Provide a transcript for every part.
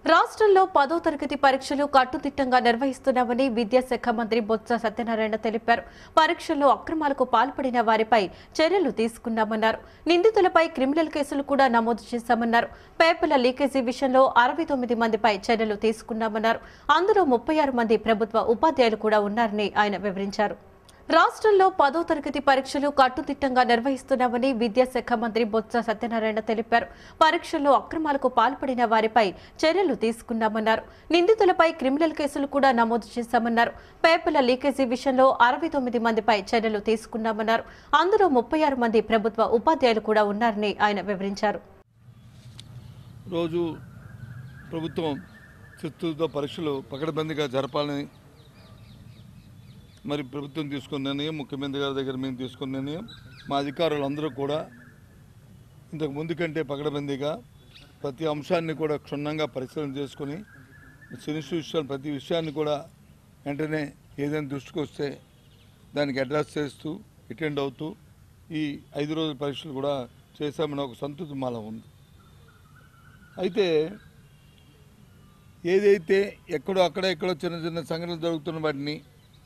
రాష్ట్రంలో పదో తరగతి పరీక్షలు కట్టుదిట్టంగా నిర్వహిస్తున్నామని విద్యాశాఖ మంత్రి బొత్స సత్యనారాయణ తెలిపారు పరీక్షల్లో అక్రమాలకు పాల్పడిన వారిపై చర్యలు తీసుకున్నామన్నారు నిందితులపై క్రిమినల్ కేసులు కూడా నమోదు చేశామన్నారు పేపర్ల లీకేజీ విషయంలో అరవై తొమ్మిది మందిపై చర్యలు తీసుకున్నామన్నారు అందులో ముప్పై ఆరు మంది ప్రభుత్వ ఉపాధ్యాయులు కూడా ఉన్నారని ఆయన వివరించారు రాష్ట్రంలో పదో తరగతి పరీక్షలు కట్టుదిట్టంగా నిర్వహిస్తున్నామని విద్యాశాఖ మంత్రి బొత్స సత్యనారాయణ తెలిపారు పరీక్షల్లో అక్రమాలకు పాల్పడిన వారిపై చర్యలు తీసుకున్నామన్నారు నిందితులపై క్రిమినల్ కేసులు కూడా నమోదు చేశామన్నారు పేపర్ల లీకేజీ విషయంలో అరవై తొమ్మిది మందిపై చర్యలు తీసుకున్నామన్నారు అందులో ముప్పై ఆరు మంది ప్రభుత్వ ఉపాధ్యాయులు కూడా ఉన్నారని ఆయన వివరించారు రోజు ప్రభుత్వం చిత్తూరుతో పరీక్షలు పకడ్బందీగా జరపాలని మరి ప్రభుత్వం తీసుకున్న నిర్ణయం ముఖ్యమంత్రి గారి దగ్గర మేము తీసుకున్న నిర్ణయం మా అధికారులు అందరూ కూడా ఇంతకు ముందు కంటే పకడ్బందీగా ప్రతి అంశాన్ని కూడా క్షుణ్ణంగా పరిశీలన చేసుకొని ఇన్స్టిట్యూషన్ ప్రతి విషయాన్ని కూడా వెంటనే ఏదైనా దృష్టికి వస్తే దానికి అడ్రస్ చేస్తూ అటెండ్ అవుతూ ఈ ఐదు రోజుల పరీక్షలు కూడా చేశామని ఒక సంతృప్తి మాల ఉంది అయితే ఏదైతే ఎక్కడో అక్కడ ఎక్కడో చిన్న చిన్న సంఘటనలు జరుగుతున్న వాటిని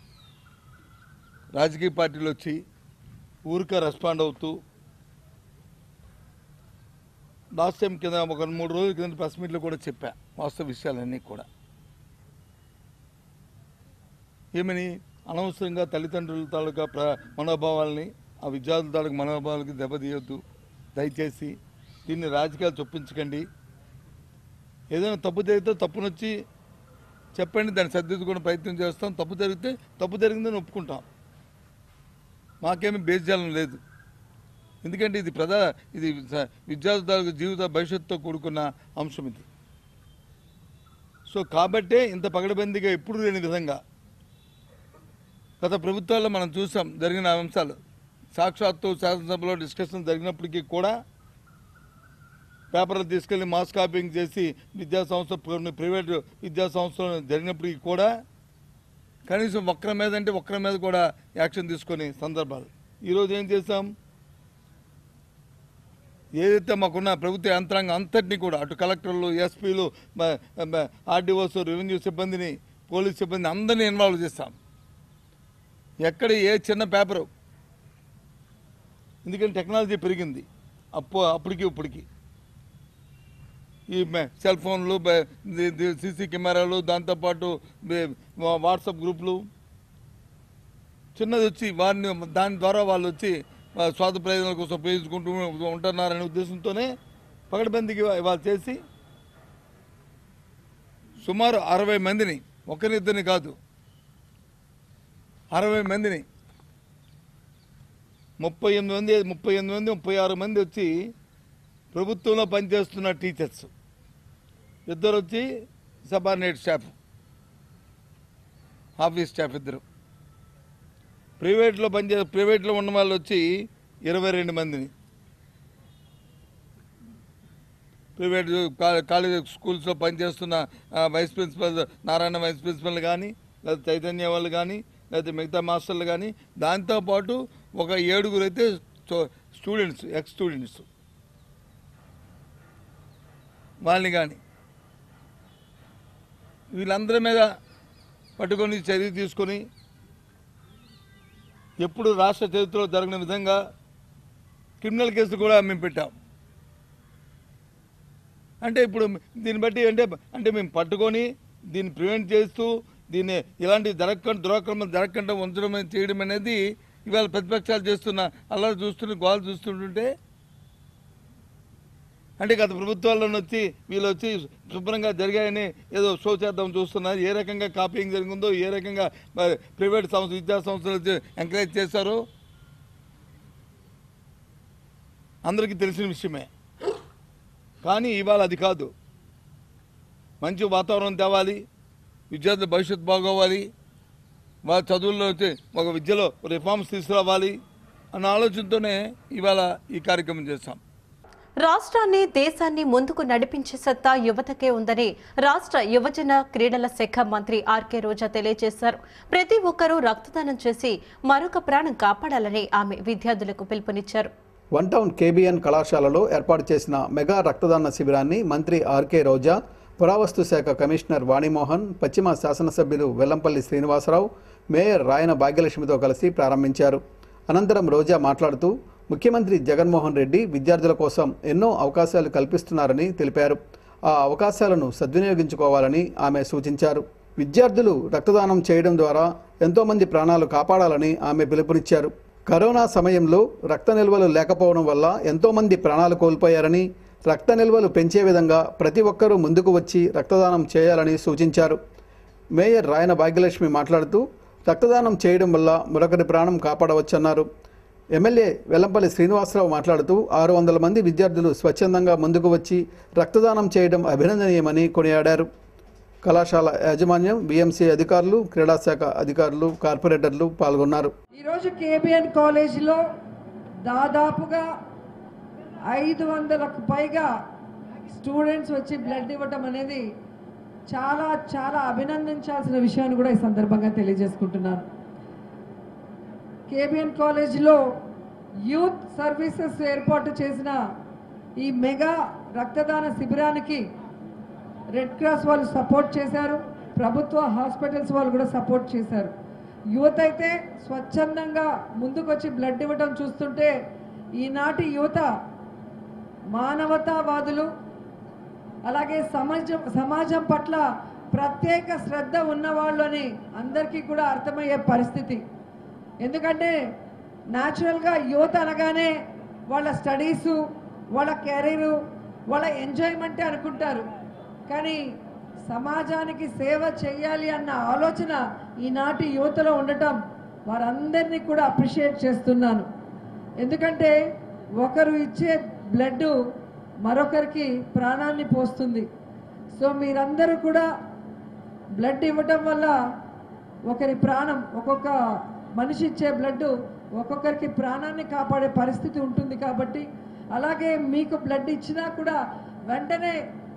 రాజకీయ పార్టీలు వచ్చి ఊరిక రెస్పాండ్ అవుతూ లాస్ట్ టైం కింద ఒక మూడు రోజుల కింద ప్రెస్ మీట్లో కూడా చెప్పా వాస్తవ విషయాలన్నీ కూడా ఏమని అనవసరంగా తల్లిదండ్రుల తాలూకా ప్ర మనోభావాల్ని ఆ విద్యార్థుల తాలూకా మనోభావాలకి దెబ్బతీయొద్దు దయచేసి దీన్ని రాజకీయాలు చొప్పించకండి ఏదైనా తప్పు జరిగితే తప్పునొచ్చి చెప్పండి దాన్ని సర్దిద్దుకునే ప్రయత్నం చేస్తాం తప్పు జరిగితే తప్పు జరిగిందని ఒప్పుకుంటాం మాకేమీ బేజాలం లేదు ఎందుకంటే ఇది ప్రధా ఇది స- విద్యార్థుల జీవిత భవిష్యత్తుతో కూడుకున్న అంశం ఇది సో కాబట్టే ఇంత పగడబందీగా ఎప్పుడు లేని విధంగా గత ప్రభుత్వాల్లో మనం చూసాం జరిగిన అంశాలు సాక్షాత్తు శాసనసభలో డిస్కషన్ జరిగినప్పటికీ కూడా పేపర్లు తీసుకెళ్లి మాస్ కాపీయింగ్ చేసి విద్యా సంస్థ కొన్ని ప్రైవేట్ విద్యా సంస్థలు జరిగినప్పటికీ కూడా కనీసం ఒక్కరి మీద అంటే ఒక్కరి మీద కూడా యాక్షన్ తీసుకొని సందర్భాలు ఈరోజు ఏం చేసాం ఏదైతే మాకున్న ప్రభుత్వ యంత్రాంగం అంతటినీ కూడా అటు కలెక్టర్లు ఎస్పీలు ఆర్డీఓస్ రెవెన్యూ సిబ్బందిని పోలీస్ సిబ్బంది అందరినీ ఇన్వాల్వ్ చేస్తాం ఎక్కడ ఏ చిన్న పేపరు ఎందుకంటే టెక్నాలజీ పెరిగింది అప్పు అప్పటికి ఇప్పటికి ఈ మ- సెల్ ఫోన్లు బ- ది- ది- సీసీ కెమెరాలు దాంతోపాటు బే- వా- వాట్సాప్ గ్రూపులు చిన్నది వచ్చి వారిని దాని ద్వారా వాళ్ళు వచ్చి ఆ, స్వార్థ ప్రయోజనాల కోసం ఉపయోగించుకుంటూ ఉంటున్నారనే ఉద్దేశంతోనే పకడ్బందీకి ఇవాళ చేసి సుమారు అరవై మందిని ఒకరిద్దరిని కాదు అరవై మందిని ముప్పై ఎనిమిది మంది ముప్పై ఎనిమిది మంది ముప్పై ఆరు మంది వచ్చి ప్రభుత్వంలో పనిచేస్తున్న టీచర్స్ ఇద్దరు వచ్చి సబార్డినేట్ స్టాఫ్ ఆఫీస్ స్టాఫ్ ఇద్దరు ప్రైవేట్లో పనిచే ప్రైవేట్లో ఉన్న వాళ్ళు వచ్చి ఇరవై రెండు మందిని ప్రైవేట్ కా- కాలేజ్ స్కూల్స్లో పనిచేస్తున్న ఆ, vice principal Narayana vice principal కానీ లేదా చైతన్య వాళ్ళు కానీ లేదా మిగతా మాస్టర్లు కానీ దాంతోపాటు ఒక ఏడుగురు అయితే స్టూ- స్టూడెంట్స్ ఎక్స్ స్టూడెంట్స్ వాళ్ళని కానీ వీళ్ళందరి మీద పట్టుకొని చర్య తీసుకొని ఎప్పుడు రాష్ట్ర చరిత్రలో జరగని విధంగా క్రిమినల్ కేసు కూడా మేము పెట్టాం అంటే ఇప్పుడు దీన్ని బట్టి అంటే అంటే మేము పట్టుకొని దీన్ని ప్రివెంట్ చేస్తూ దీన్ని ఇలాంటి జరగకుండా దురాక్రమం జరగకుండా ఉంచడం అనేది- చేయడం అనేది ఇవాళ ప్రతిపక్షాలు చేస్తున్న అల్లరి చూస్తుంటే గోలు చూస్తుంటుంటే అంటే గత ప్రభుత్వాల్లో వచ్చి వీళ్ళు వచ్చి శుభ్రంగా జరిగాయని ఏదో షో చేద్దాం చూస్తున్నారు ఏ రకంగా కాపీయింగ్ జరిగిందో ఏ రకంగా మరి ప్రైవేట్ సంస్థ విద్యా సంస్థలు వచ్చి ఎంకరేజ్ చేశారో అందరికీ తెలిసిన విషయమే కానీ ఇవాళ అది కాదు మంచి వాతావరణం తేవాలి విద్యార్థుల భవిష్యత్తు బాగోవాలి వాళ్ళ చదువుల్లో వచ్చి ఒక విద్యలో రిఫార్మ్స్ తీసుకురావాలి అన్న ఆలోచనతోనే ఇవాళ ఈ కార్యక్రమం చేస్తాం రాష్ట్రాన్ని దేశాన్ని ముందుకు నడిపించే సత్తా యువతకే ఉందని రాష్ట్ర యువజన క్రీడల శాఖ మంత్రి ఆర్కే రోజా తెలియజేశారు ప్రతి ఒక్కరూ రక్తదానం చేసి మరొక ప్రాణం కాపాడాలని ఆమె విద్యార్థులకు పిలుపునిచ్చారు వన్ టౌన్ కేబీఎన్ కళాశాలలో ఏర్పాటు చేసిన మెగా రక్తదాన శిబిరాన్ని మంత్రి ఆర్కే రోజా పురావస్తు శాఖ కమిషనర్ వాణిమోహన్ పశ్చిమ శాసనసభ్యులు వెల్లంపల్లి శ్రీనివాసరావు మేయర్ రాయన భాగ్యలక్ష్మితో కలిసి ప్రారంభించారు అనంతరం రోజా మాట్లాడుతూ ముఖ్యమంత్రి జగన్మోహన్ రెడ్డి విద్యార్థుల కోసం ఎన్నో అవకాశాలు కల్పిస్తున్నారని తెలిపారు ఆ అవకాశాలను సద్వినియోగించుకోవాలని ఆమె సూచించారు విద్యార్థులు రక్తదానం చేయడం ద్వారా ఎంతోమంది ప్రాణాలు కాపాడాలని ఆమె పిలుపునిచ్చారు కరోనా సమయంలో రక్త నిల్వలు లేకపోవడం వల్ల ఎంతోమంది ప్రాణాలు కోల్పోయారని రక్త నిల్వలు పెంచే విధంగా ప్రతి ఒక్కరూ ముందుకు వచ్చి రక్తదానం చేయాలని సూచించారు మేయర్ రాయన భాగ్యలక్ష్మి మాట్లాడుతూ రక్తదానం చేయడం వల్ల మరొకరి ప్రాణం కాపాడవచ్చన్నారు ఎమ్మెల్యే వెల్లంపల్లి శ్రీనివాసరావు మాట్లాడుతూ ఆరు వందల మంది విద్యార్థులు స్వచ్ఛందంగా ముందుకు వచ్చి రక్తదానం చేయడం అభినందనీయమని కొనియాడారు కళాశాల యాజమాన్యం బీఎంసీ అధికారులు క్రీడాశాఖ అధికారులు కార్పొరేటర్లు పాల్గొన్నారు ఈరోజు కేబిఎన్ కాలేజీలో దాదాపుగా ఐదు వందలకు పైగా స్టూడెంట్స్ వచ్చి బ్లడ్ ఇవ్వటం అనేది చాలా చాలా అభినందించాల్సిన విషయాన్ని కూడా ఈ సందర్భంగా తెలియజేసుకుంటున్నాను కేబిఎన్ కాలేజీలో యూత్ సర్వీసెస్ ఏర్పాటు చేసిన ఈ మెగా రక్తదాన శిబిరానికి రెడ్ క్రాస్ వాళ్ళు సపోర్ట్ చేశారు ప్రభుత్వ హాస్పిటల్స్ వాళ్ళు కూడా సపోర్ట్ చేశారు యువత అయితే స్వచ్ఛందంగా ముందుకొచ్చి బ్లడ్ ఇవ్వడం చూస్తుంటే ఈనాటి యువత మానవతావాదులు అలాగే సమాజం సమాజం పట్ల ప్రత్యేక శ్రద్ధ ఉన్నవాళ్ళు అని అందరికీ కూడా అర్థమయ్యే పరిస్థితి ఎందుకంటే న్యాచురల్గా యువత అనగానే వాళ్ళ స్టడీసు వాళ్ళ కెరీరు వాళ్ళ ఎంజాయ్మెంటే అనుకుంటారు కానీ సమాజానికి సేవ చేయాలి అన్న ఆలోచన ఈనాటి యువతలో ఉండటం వారందరినీ కూడా అప్రిషియేట్ చేస్తున్నాను ఎందుకంటే ఒకరు ఇచ్చే బ్లడ్ మరొకరికి ప్రాణాన్ని పోస్తుంది సో మీరందరూ కూడా బ్లడ్ ఇవ్వటం వల్ల ఒకరి ప్రాణం ఒక్కొక్క మనిషి ఇచ్చే బ్లడ్ ఒక్కొక్కరికి ప్రాణాన్ని కాపాడే పరిస్థితి ఉంటుంది కాబట్టి అలాగే మీకు బ్లడ్ ఇచ్చినా కూడా వెంటనే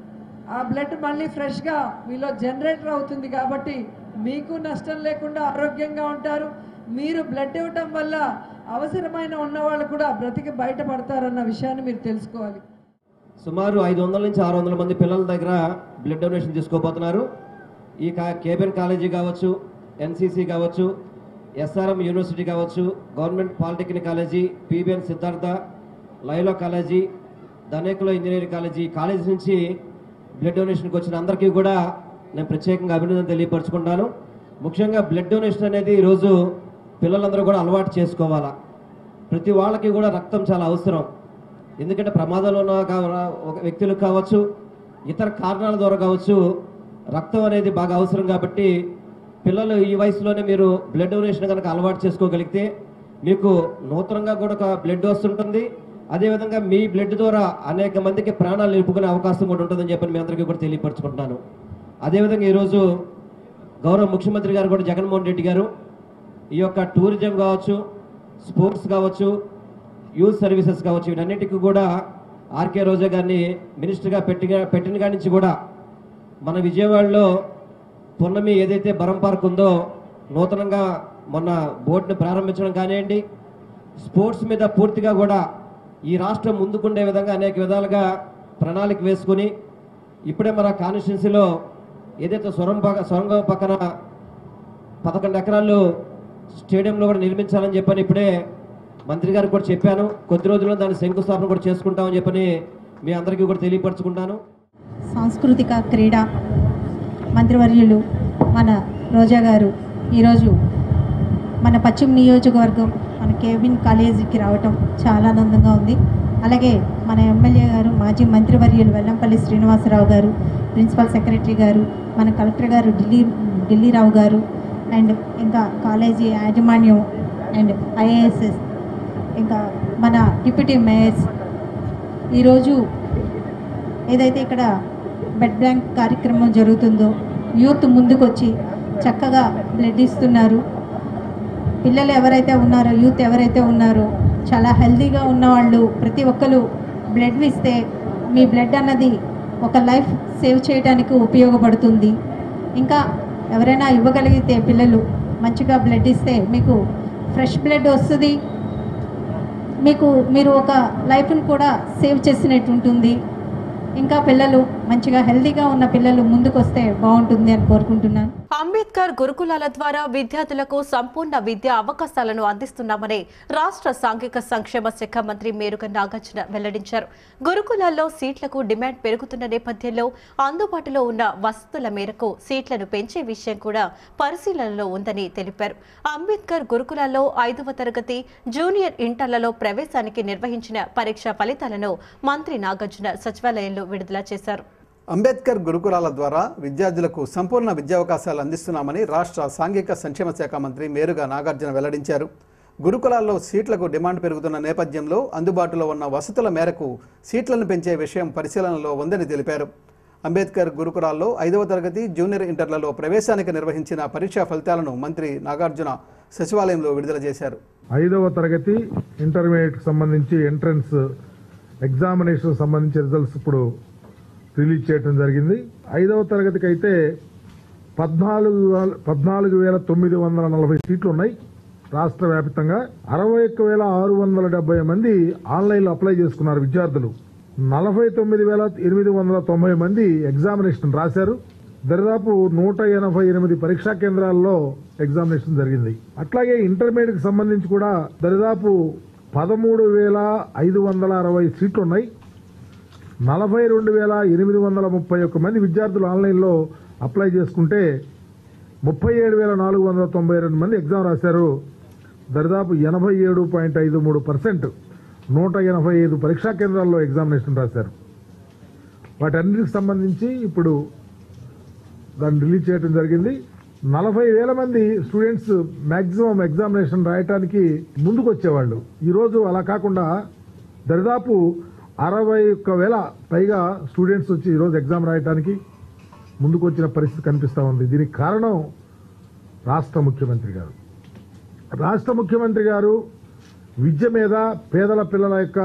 ఆ బ్లడ్ మళ్ళీ ఫ్రెష్గా మీలో జనరేటర్ అవుతుంది కాబట్టి మీకు నష్టం లేకుండా ఆరోగ్యంగా ఉంటారు మీరు బ్లడ్ ఇవ్వటం వల్ల అవసరమైన ఉన్నవాళ్ళు కూడా బ్రతికి బయటపడతారన్న విషయాన్ని మీరు తెలుసుకోవాలి సుమారు ఐదు వందల నుంచి ఆరు వందల మంది పిల్లల దగ్గర బ్లడ్ డొనేషన్ తీసుకోబోతున్నారు ఈ కా కేబిఎన్ కాలేజీ కావచ్చు ఎన్సీసీ కావచ్చు ఎస్ఆర్ఎం యూనివర్సిటీ కావచ్చు government polytechnic college PBN Siddhartha లైలో కాలేజీ ధనేకుల ఇంజనీరింగ్ కాలేజీ ఈ కాలేజీ నుంచి బ్లడ్ డొనేషన్కి వచ్చిన అందరికీ కూడా నేను ప్రత్యేకంగా అభినందన తెలియపరచుకుంటాను ముఖ్యంగా బ్లడ్ డొనేషన్ అనేది ఈరోజు పిల్లలందరూ కూడా అలవాటు చేసుకోవాలా ప్రతి వాళ్ళకి కూడా రక్తం చాలా అవసరం ఎందుకంటే ప్రమాదంలో ఉన్న కా- ఒక వ్యక్తులు కావచ్చు ఇతర కారణాల ద్వారా కావచ్చు రక్తం అనేది బాగా అవసరం కాబట్టి పిల్లలు ఈ వయసులోనే మీరు బ్లడ్ డొనేషన్ కనుక అలవాటు చేసుకోగలిగితే మీకు నూతనంగా కూడా ఒక బ్లడ్ వస్తుంటుంది అదేవిధంగా మీ బ్లడ్ ద్వారా అనేక మందికి ప్రాణాలు నిలుపుకునే అవకాశం కూడా ఉంటుందని చెప్పి మీ అందరికీ కూడా తెలియపరచుకుంటున్నాను అదేవిధంగా ఈరోజు గౌరవ ముఖ్యమంత్రి గారు కూడా జగన్మోహన్ రెడ్డి గారు ఈ యొక్క టూరిజం కావచ్చు స్పోర్ట్స్ కావచ్చు యూత్ సర్వీసెస్ కావచ్చు వీటన్నిటికీ కూడా ఆర్కే రోజా గారిని మినిస్టర్గా పెట్టిన పెట్టిన కాడి నుంచి కూడా మన విజయవాడలో పున్నమి ఏదైతే బరం పార్క్ ఉందో నూతనంగా మొన్న బోట్ని ప్రారంభించడం కానివ్వండి స్పోర్ట్స్ మీద పూర్తిగా కూడా ఈ రాష్ట్రం ముందుకుండే విధంగా అనేక విధాలుగా ప్రణాళిక వేసుకుని ఇప్పుడే మన కాన్స్టిట్యున్సీలో ఏదైతే సొరం పక్క సొరంగం పక్కన పదకొండు ఎకరాలు స్టేడియంలో కూడా నిర్మించాలని చెప్పని ఇప్పుడే మంత్రి గారికి కూడా చెప్పాను కొద్ది రోజుల్లో దాని శంకుస్థాపన కూడా చేసుకుంటామని చెప్పని మీ అందరికీ కూడా తెలియపరచుకుంటాను సాంస్కృతిక క్రీడా మంత్రివర్యులు మన రోజా గారు ఈరోజు మన పశ్చిమ నియోజకవర్గం మన కేవిన్ కాలేజీకి రావటం చాలా ఆనందంగా ఉంది అలాగే మన ఎమ్మెల్యే గారు మాజీ మంత్రివర్యులు వెల్లంపల్లి శ్రీనివాసరావు గారు ప్రిన్సిపల్ సెక్రటరీ గారు మన కలెక్టర్ గారు ఢిల్లీ ఢిల్లీరావు గారు అండ్ ఇంకా కాలేజీ యాజమాన్యం అండ్ ఐఏఎస్ఎస్ ఇంకా మన డిప్యూటీ మేయర్స్ ఈరోజు ఏదైతే ఇక్కడ బెడ్ బ్యాంక్ కార్యక్రమం జరుగుతుందో యూత్ ముందుకొచ్చి చక్కగా బ్లడ్ ఇస్తున్నారు పిల్లలు ఎవరైతే ఉన్నారో యూత్ ఎవరైతే ఉన్నారో చాలా హెల్తీగా ఉన్నవాళ్ళు ప్రతి ఒక్కరు బ్లడ్ ఇస్తే మీ బ్లడ్ అన్నది ఒక లైఫ్ సేవ్ చేయడానికి ఉపయోగపడుతుంది ఇంకా ఎవరైనా ఇవ్వగలిగితే పిల్లలు మంచిగా బ్లడ్ ఇస్తే మీకు ఫ్రెష్ బ్లడ్ వస్తుంది మీకు మీరు ఒక లైఫ్ని కూడా సేవ్ చేసినట్టు ఉంటుంది ఇంకా పిల్లలు మంచిగా హెల్తీగా ఉన్న పిల్లలు ముందుకు వస్తే బాగుంటుంది అని కోరుకుంటున్నాను అంబేద్కర్ గురుకులాల ద్వారా విద్యార్థులకు సంపూర్ణ విద్యా అవకాశాలను అందిస్తున్నామని రాష్ట్ర సాంఘిక సంక్షేమ శాఖ మంత్రి మేరుగ నాగార్జున వెల్లడించారు గురుకులాల్లో సీట్లకు డిమాండ్ పెరుగుతున్న నేపథ్యంలో అందుబాటులో ఉన్న వసతుల మేరకు సీట్లను పెంచే విషయం కూడా పరిశీలనలో ఉందని తెలిపారు అంబేద్కర్ గురుకులాల్లో ఐదవ తరగతి జూనియర్ ఇంటర్లలో ప్రవేశానికి నిర్వహించిన పరీక్షా ఫలితాలను మంత్రి నాగార్జున సచివాలయంలో విడుదల చేశారు అంబేద్కర్ గురుకులాల ద్వారా విద్యార్థులకు సంపూర్ణ విద్యావకాశాలు అందిస్తున్నామని రాష్ట్ర సాంఘిక సంక్షేమ శాఖ మంత్రి మేరుగా నాగార్జున వెల్లడించారు గురుకులాల్లో సీట్లకు డిమాండ్ పెరుగుతున్న నేపథ్యంలో అందుబాటులో ఉన్న వసతుల మేరకు సీట్లను పెంచే విషయం పరిశీలనలో ఉందని తెలిపారు అంబేద్కర్ గురుకులాల్లో ఐదవ తరగతి జూనియర్ ఇంటర్లలో ప్రవేశానికి నిర్వహించిన పరీక్షా ఫలితాలను మంత్రి నాగార్జున సచివాలయంలో విడుదల చేశారు ఐదవ తరగతి ఇంటర్మీడియట్కి సంబంధించి ఎంట్రన్స్ ఎగ్జామినేషన్ సంబంధించి రిజల్ట్స్ ఇప్పుడు రిలీజ్ చేయడం జరిగింది ఐదవ తరగతికి అయితే పద్నాలుగు వేల- పద్నాలుగు వేల తొమ్మిది వందల నలభై సీట్లు ఉన్నాయి రాష్ట్ర వ్యాప్తంగా అరవై ఒక్క వేల ఆరు వందల డెబ్బై మంది ఆన్లైన్లో అప్లై చేసుకున్నారు విద్యార్థులు నలభై తొమ్మిది వేల ఎనిమిది వందల తొంభై మంది ఎగ్జామినేషన్ రాశారు దరిదాపు నూట ఎనభై ఎనిమిది పరీక్షా కేంద్రాల్లో ఎగ్జామినేషన్ జరిగింది అట్లాగే ఇంటర్మీడియట్ కి సంబంధించి కూడా దరిదాపు పదమూడు వేల ఐదు వందల అరవై సీట్లు ఉన్నాయి నలభై రెండు వేల ఎనిమిది వందల ముప్పై ఒక్క మంది విద్యార్థులు ఆన్లైన్లో అప్లై చేసుకుంటే ముప్పై ఏడు వేల నాలుగు వందల తొంభై రెండు మంది ఎగ్జామ్ రాశారు దరిదాపు ఎనభై ఏడు పాయింట్ ఐదు మూడు పర్సెంట్ నూట ఎనభై ఐదు పరీక్షా కేంద్రాల్లో ఎగ్జామినేషన్ రాశారు వాటన్నిటికి సంబంధించి ఇప్పుడు దాన్ని రిలీజ్ చేయడం జరిగింది నలభై వేల మంది స్టూడెంట్స్ మాక్సిమం ఎగ్జామినేషన్ రాయటానికి ముందుకు వచ్చేవాళ్ళు ఈరోజు అలా కాకుండా దరిదాపు అరవై ఒక్క వేల పైగా స్టూడెంట్స్ వచ్చి ఈరోజు ఎగ్జామ్ రాయటానికి ముందుకు వచ్చిన పరిస్థితి కనిపిస్తూ ఉంది దీనికి కారణం రాష్ట్ర ముఖ్యమంత్రి గారు రాష్ట్ర ముఖ్యమంత్రి గారు విద్య మీద పేదల పిల్లల యొక్క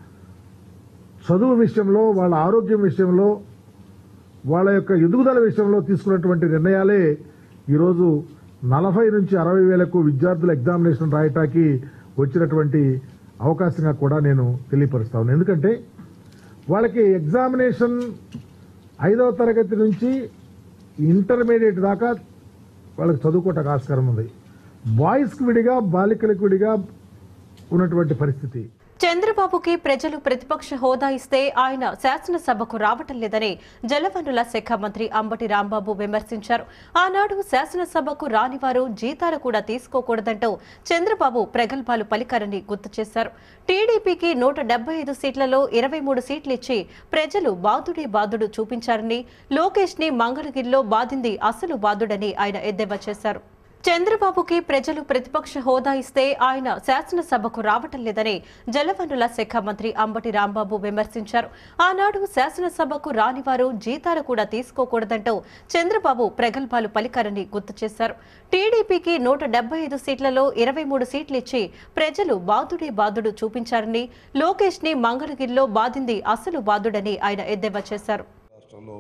చదువు విషయంలో వాళ్ళ ఆరోగ్యం విషయంలో వాళ్ళ యొక్క ఎదుగుదల విషయంలో తీసుకున్నటువంటి నిర్ణయాలే ఈరోజు నలభై నుంచి అరవై వేలకు విద్యార్థుల ఎగ్జామినేషన్ రాయటానికి వచ్చినటువంటి అవకాశంగా కూడా నేను తెలియపరుస్తా ఉన్నాను ఎందుకంటే వాళ్ళకి ఎగ్జామినేషన్ ఐదవ తరగతి నుంచి ఇంటర్మీడియట్ దాకా వాళ్ళకి చదువుకోవటానికి ఆస్కారం ఉంది బాయ్స్కి విడిగా బాలికలకు విడిగా ఉన్నటువంటి పరిస్థితి చంద్రబాబుకి ప్రజలు ప్రతిపక్ష హోదా ఇస్తే ఆయన శాసనసభకు రావటం లేదని జలవనరుల శాఖ మంత్రి అంబటి రాంబాబు విమర్శించారు ఆనాడు శాసనసభకు రాని వారు జీతాలు కూడా తీసుకోకూడదంటూ చంద్రబాబు ప్రగల్భాలు పలికారని గుర్తు చేశారు టీడీపీకి నూట డెబ్బై ఐదు సీట్లలో ఇరవై మూడు సీట్లు ఇచ్చి ప్రజలు బాధుడే బాధుడు చూపించారని లోకేష్ ని మంగళగిరిలో బాధింది అసలు బాధుడని ఆయన ఎద్దేవా చేశారు చంద్రబాబుకి ప్రజలు ప్రతిపక్ష హోదా ఇస్తే ఆయన శాసనసభకు రావటం లేదని జలవనరుల శాఖ మంత్రి అంబటి రాంబాబు విమర్శించారు ఆనాడు శాసనసభకు రాని వారు జీతాలు కూడా తీసుకోకూడదంటూ చంద్రబాబు ప్రగల్భాలు పలికారని గుర్తు చేశారు టీడీపీకి నూట డెబ్బై ఐదు సీట్లలో ఇరవై మూడు సీట్లు ఇచ్చి ప్రజలు బాధుడే బాధుడు చూపించారని లోకేష్ ని మంగళగిరిలో బాధింది అసలు బాధుడని ఆయన ఎద్దేవా చేశారు రాష్ట్రంలో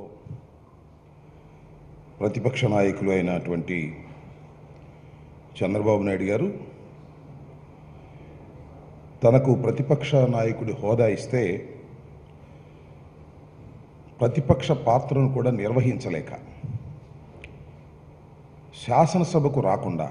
ప్రతిపక్ష నాయకులు అయినటువంటి చంద్రబాబు నాయుడు గారు తనకు ప్రతిపక్ష నాయకుడి హోదా ఇస్తే ప్రతిపక్ష పాత్రను కూడా నిర్వహించలేక శాసనసభకు రాకుండా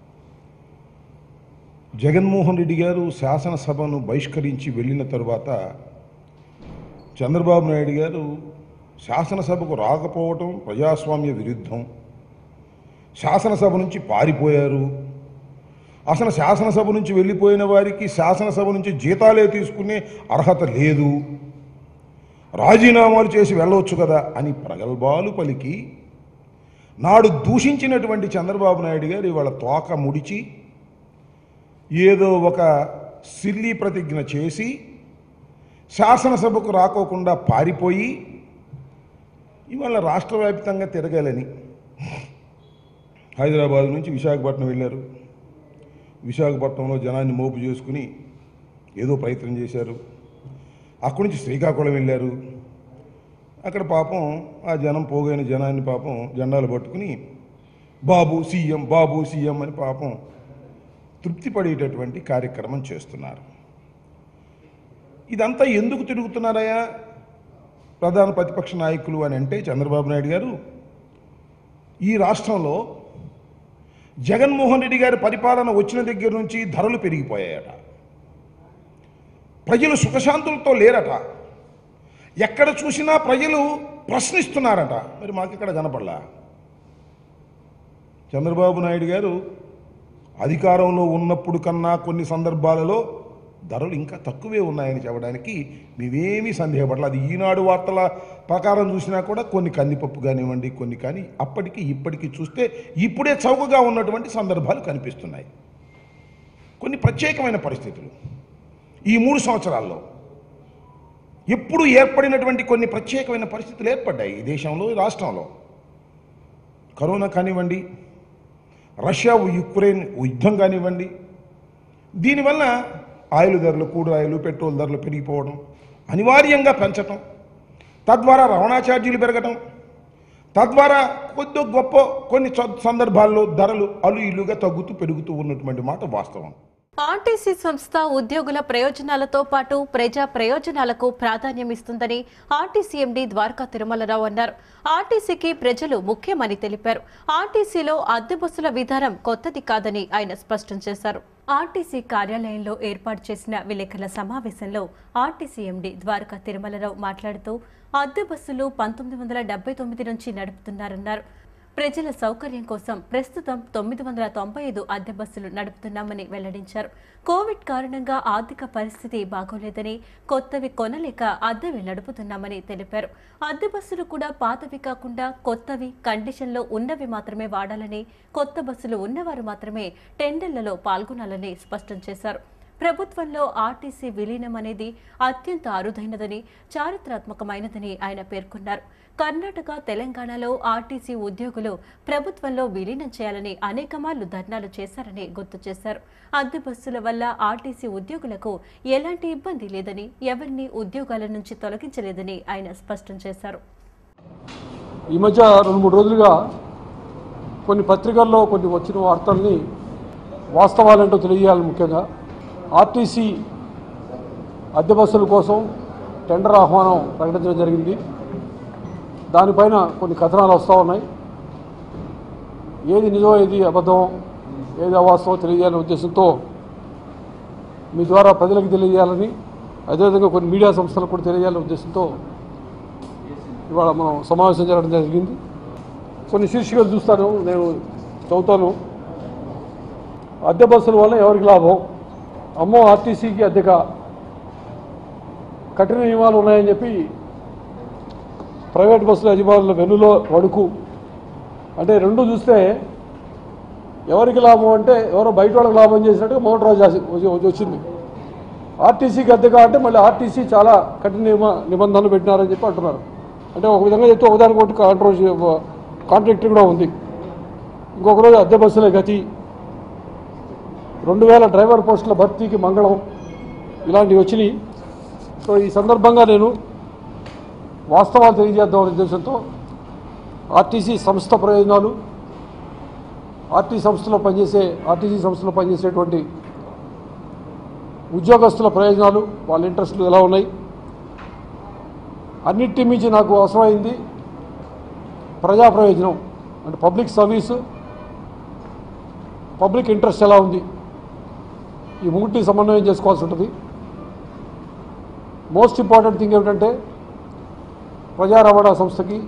జగన్మోహన్ రెడ్డి గారు శాసనసభను బహిష్కరించి వెళ్ళిన తరువాత చంద్రబాబు నాయుడు గారు శాసనసభకు రాకపోవటం ప్రజాస్వామ్య విరుద్ధం శాసనసభ నుంచి పారిపోయారు అసలు శాసనసభ నుంచి వెళ్ళిపోయిన వారికి శాసనసభ నుంచి జీతాలే తీసుకునే అర్హత లేదు రాజీనామాలు చేసి వెళ్ళవచ్చు కదా అని ప్రగల్భాలు పలికి నాడు దూషించినటువంటి చంద్రబాబు నాయుడు గారు ఇవాళ తోక ముడిచి ఏదో ఒక సిల్లీ ప్రతిజ్ఞ చేసి శాసనసభకు రాకోకుండా పారిపోయి ఇవాళ రాష్ట్ర వ్యాప్తంగా తిరగాలని హైదరాబాద్ నుంచి విశాఖపట్నం వెళ్ళారు విశాఖపట్నంలో జనాన్ని మోపు చేసుకుని ఏదో ప్రయత్నం చేశారు అక్కడి నుంచి శ్రీకాకుళం వెళ్ళారు అక్కడ పాపం ఆ జనం పోగైన జనాన్ని పాపం జెండాలు పట్టుకుని బాబు సీఎం బాబు సీఎం అని పాపం తృప్తి పడేటటువంటి కార్యక్రమం చేస్తున్నారు ఇదంతా ఎందుకు తిరుగుతున్నారయ్యా ప్రధాన ప్రతిపక్ష నాయకులు అని అంటే చంద్రబాబు నాయుడు గారు ఈ రాష్ట్రంలో జగన్మోహన్ రెడ్డి గారి పరిపాలన వచ్చిన దగ్గర నుంచి ధరలు పెరిగిపోయాయట ప్రజలు సుఖశాంతులతో లేరట ఎక్కడ చూసినా ప్రజలు ప్రశ్నిస్తున్నారట మరి మాకు ఇక్కడ కనపడలా చంద్రబాబు నాయుడు గారు అధికారంలో ఉన్నప్పుడు కన్నా కొన్ని సందర్భాలలో ధరలు ఇంకా తక్కువే ఉన్నాయని చెప్పడానికి మేమేమీ సందేహపడలేదు అది ఈనాడు వార్తల ప్రకారం చూసినా కూడా కొన్ని కందిపప్పు కానివ్వండి కొన్ని కానీ అప్పటికి ఇప్పటికి చూస్తే ఇప్పుడే చౌకగా ఉన్నటువంటి సందర్భాలు కనిపిస్తున్నాయి కొన్ని ప్రత్యేకమైన పరిస్థితులు ఈ మూడు సంవత్సరాల్లో ఎప్పుడు ఏర్పడినటువంటి కొన్ని ప్రత్యేకమైన పరిస్థితులు ఏర్పడ్డాయి ఈ దేశంలో ఈ రాష్ట్రంలో కరోనా కానివ్వండి రష్యా యుక్రెయిన్ యుద్ధం కానివ్వండి దీనివల్ల ఆయిల్ ధరలు కూడు ఆయిల్ పెట్రోల్ ధరలు పెరిగిపోవడం అనివార్యంగా పెంచటం తద్వారా రవాణా ఛార్జీలు పెరగటం తద్వారా కొద్ది గొప్ప కొన్ని చ- సందర్భాల్లో ధరలు అలు ఇల్లుగా తగ్గుతూ పెరుగుతూ ఉన్నటువంటి మాట వాస్తవం ఆర్టీసీ సంస్థ ఉద్యోగుల ప్రయోజనాలతో పాటు ప్రజా ప్రయోజనాలకు ప్రాధాన్యం ఇస్తుందని ఆర్టీసీ ఎండీ ద్వారకా తిరుమలరావు అన్నారు ఆర్టీసీకి ప్రజలు ముఖ్యమని తెలిపారు ఆర్టీసీలో అద్దె బస్సుల విధానం కొత్తది కాదని ఆయన స్పష్టం చేశారు ఆర్టీసీ కార్యాలయంలో ఏర్పాటు చేసిన విలేకరుల సమావేశంలో ఆర్టీసీ ఎండీ ద్వారకా తిరుమలరావు మాట్లాడుతూ అద్దె బస్సులు పంతొమ్మిది వందల డెబ్బై తొమ్మిది నుంచి నడుపుతున్నారన్నారు ప్రజల సౌకర్యం కోసం ప్రస్తుతం తొమ్మిది వందల తొంభై ఐదు అద్దె బస్సులు నడుపుతున్నామని వెల్లడించారు కోవిడ్ కారణంగా ఆర్థిక పరిస్థితి బాగోలేదని కొత్తవి కొనలేక అద్దెవి నడుపుతున్నామని తెలిపారు అద్దె బస్సులు కూడా పాతవి కాకుండా కొత్తవి కండిషన్లో ఉన్నవి మాత్రమే వాడాలని కొత్త బస్సులు ఉన్నవారు మాత్రమే టెండర్లలో పాల్గొనాలని స్పష్టం చేశారు ప్రభుత్వంలో ఆర్టీసీ విలీనం అనేది అత్యంత అరుదైనదని చారిత్రాత్మకమైనదని ఆయన పేర్కొన్నారు కర్ణాటక తెలంగాణలో ఆర్టీసీ ఉద్యోగులు ప్రభుత్వంలో విలీనం చేయాలని అనేక మార్లు ధర్నాలు చేశారని గుర్తు చేశారు అద్దె బస్సుల వల్ల ఆర్టీసీ ఉద్యోగులకు ఎలాంటి ఇబ్బంది లేదని ఎవరిని ఉద్యోగాల నుంచి తొలగించలేదని ఆయన స్పష్టం చేశారు ఈ మధ్య రెండు మూడు రోజులుగా కొన్ని పత్రికల్లో కొన్ని వచ్చిన వార్తల్ని వాస్తవాలేంటో తెలియజేయాలి ముఖ్యంగా ఆర్టీసీ అద్దె బస్సుల కోసం టెండర్ ఆహ్వానం ప్రకటించడం జరిగింది దానిపైన కొన్ని కథనాలు వస్తూ ఉన్నాయి ఏది నిజం ఏది అబద్ధం ఏది అవాస్తవం తెలియజేయాలనే ఉద్దేశంతో మీ ద్వారా ప్రజలకు తెలియజేయాలని అదేవిధంగా కొన్ని మీడియా సంస్థలకు కూడా తెలియజేయాలనే ఉద్దేశంతో ఇవాళ మనం సమావేశం జరగడం జరిగింది కొన్ని శీర్షికలు చూస్తాను నేను చదువుతాను అద్దె బస్సుల వల్ల ఎవరికి లాభం అమ్మో ఆర్టీసీకి అద్దెక కఠిన నియమాలు ఉన్నాయని చెప్పి ప్రైవేట్ బస్సుల యజమానుల వెన్నులో వణుకు అంటే రెండు చూస్తే ఎవరికి లాభం అంటే ఎవరో బయట వాళ్ళకి లాభం చేసినట్టుగా మోహన్ రాజు రాసి- వచ్చి- వచ్చింది ఆర్టీసీకి అద్దెగా అంటే మళ్ళీ ఆర్టీసీ చాలా కఠిన నియమ నిబంధనలు పెట్టినారని చెప్పి అంటున్నారు అంటే ఒక విధంగా చెప్తే ఒకదానికి ఒకటి కాంట్రోవర్సీ కాంట్రాక్టర్ కూడా ఉంది ఇంకొక రోజు అద్దె బస్సులే గతి రెండు వేల డ్రైవర్ పోస్టుల భర్తీకి మంగళం ఇలాంటివి వచ్చినాయి సో ఈ సందర్భంగా నేను వాస్తవాలు తెలియజేద్దామనే ఉద్దేశంతో ఆర్టీసీ సంస్థ ప్రయోజనాలు ఆర్టీ సంస్థలో పనిచేసే ఆర్టీసీ సంస్థలో పనిచేసేటువంటి ఉద్యోగస్తుల ప్రయోజనాలు వాళ్ళ ఇంట్రెస్ట్లు ఎలా ఉన్నాయి అన్నిటి మించి నాకు అవసరమైంది ప్రజా ప్రయోజనం అంటే పబ్లిక్ సర్వీసు పబ్లిక్ ఇంట్రెస్ట్ ఎలా ఉంది ఈ మూటి సమన్వయం చేసుకోవాల్సి ఉంటుంది మోస్ట్ ఇంపార్టెంట్ థింగ్ ఏమిటంటే ప్రజా రవాణా సంస్థకి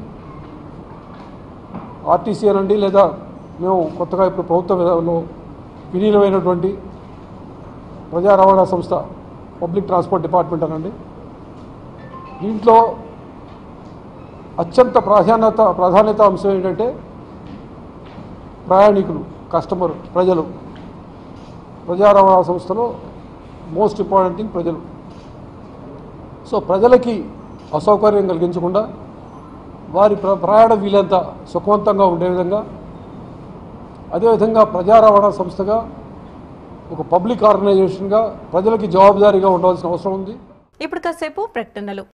ఆర్టీసీ అనండి లేదా మేము కొత్తగా ఇప్పుడు ప్రభుత్వంలో విలీనమైనటువంటి ప్రజా రవాణా సంస్థ పబ్లిక్ ట్రాన్స్పోర్ట్ డిపార్ట్మెంట్ అనండి దీంట్లో అత్యంత ప్రాధాన్యత ప్రాధాన్యత అంశం ఏంటంటే ప్రయాణికులు కస్టమర్ ప్రజలు ప్రజా రవాణా సంస్థలో మోస్ట్ ఇంపార్టెంట్ థింగ్ ప్రజలు సో ప్రజలకి అసౌకర్యం కలిగించకుండా వారి ప్ర ప్రయాణ వీలంత సుఖవంతంగా ఉండే విధంగా అదేవిధంగా ప్రజా రవాణా సంస్థగా ఒక పబ్లిక్ ఆర్గనైజేషన్గా ప్రజలకి జవాబుదారీగా ఉండవలసిన అవసరం ఉంది ఇప్పుడు కాసేపు ప్రకటనలు